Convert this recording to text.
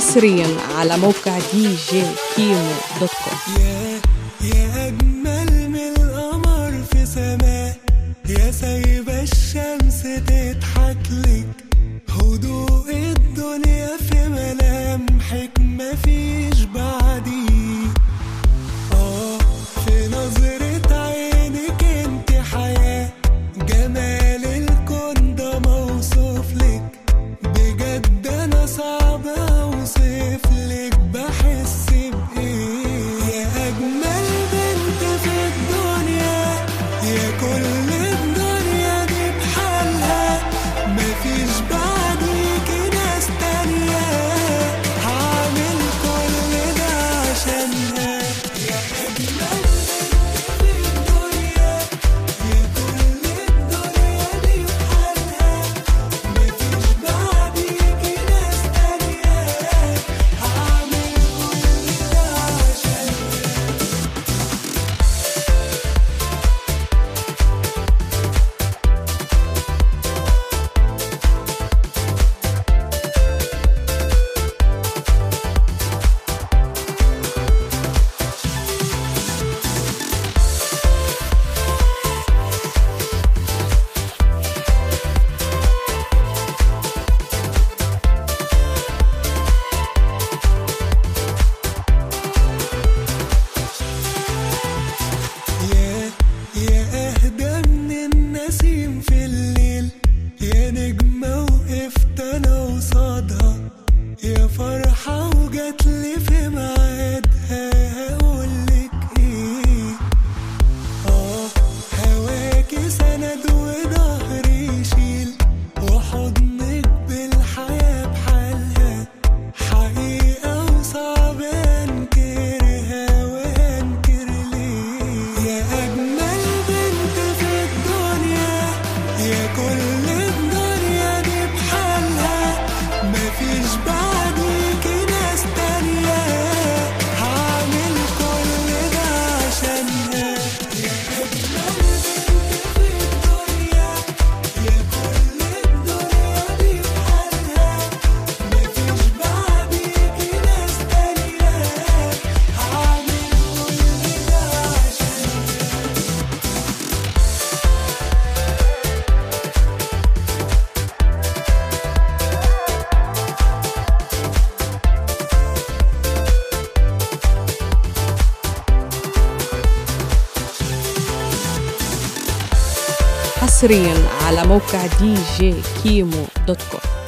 حصريا على موقع دي جي كيمو دوت كوم يا يا أجمل من القمر في سماء يا سايبة الشمس تضحك لك هدوء الدنيا في ملامحك مفيش بعديك اه في نظرة عينك انت حياة جمال الكون ده موصوف لك بجد انا صعب اوصف لك بحس بايه يا اجمل بنت في الدنيا يا كل الدنيا دي بحالها مفيش بعديكي ناس تانية هعمل كل ده عشانها يا اجمل بنت في الدنيا يا كل الدنيا دي بحالها مفيش بعديكي ناس تانية هعمل كل ده عشانها يا يا اهدى من النسيم في الليل يا نجمة وقفت انا قصادها يا فرحة وجات لي في ميعادها هقولك ايه اه هواكي سند وظهري يشيل وحضنك بالحياة بحالها حقيقة وصعب انكرها وانكر ليه يا اجمل بنت في الدنيا يا كل الدنيا دي بحالها مفيش بعديكي ناس تانية هعمل كل ده عشانها يا اجمل بنت في الدنيا يا كل الدنيا دي بحالها مفيش بعديكي ناس تانية هعمل كل ده عشانها حصريا على موقع دي جي كيمو دوت كوم